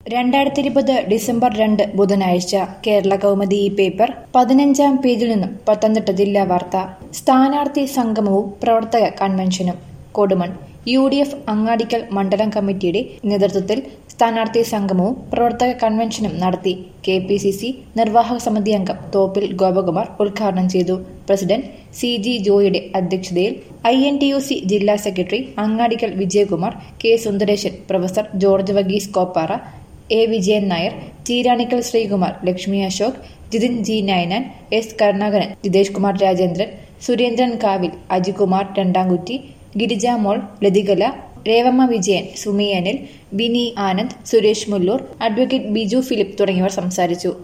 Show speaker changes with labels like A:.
A: രണ്ടായിരത്തി ഇരുപത് ഡിസംബർ രണ്ട് ബുധനാഴ്ച കേരള കൗമുദി ഈ പേപ്പർ പതിനഞ്ചാം പേജിൽ നിന്നും പത്തനംതിട്ട ജില്ലാ വാർത്ത സ്ഥാനാർത്ഥി സംഗമവും പ്രവർത്തക കൺവെൻഷനും Kodumon U D F Angadikkal മണ്ഡലം കമ്മിറ്റിയുടെ നേതൃത്വത്തിൽ സ്ഥാനാർത്ഥി സംഗമവും പ്രവർത്തക കൺവെൻഷനും നടത്തി കെ പി സി സി നിർവാഹക സമിതി അംഗം തോപ്പിൽ ഗോപകുമാർ ഉദ്ഘാടനം ചെയ്തു പ്രസിഡന്റ് സി ജി ജോയിയുടെ അധ്യക്ഷതയിൽ I N T U C ജില്ലാ secretary Angadikkal Vijayakumar K Sundaresan professor George Varghese Koppara A Vijayan Nair Cheeranikkal Sreekumar Lakshmi Ashok Jithin G Nayanan S Karunakaran Jithesh Kumar Rajendran Surendran Kavil Ajikumar Randamkutty Girija Mol Lathikala Revamma Vijayan Sumi Anil Bini Anand Suresh Mulloor advocate Biju Philip തുടങ്ങിയവർ സംസാരിച്ചു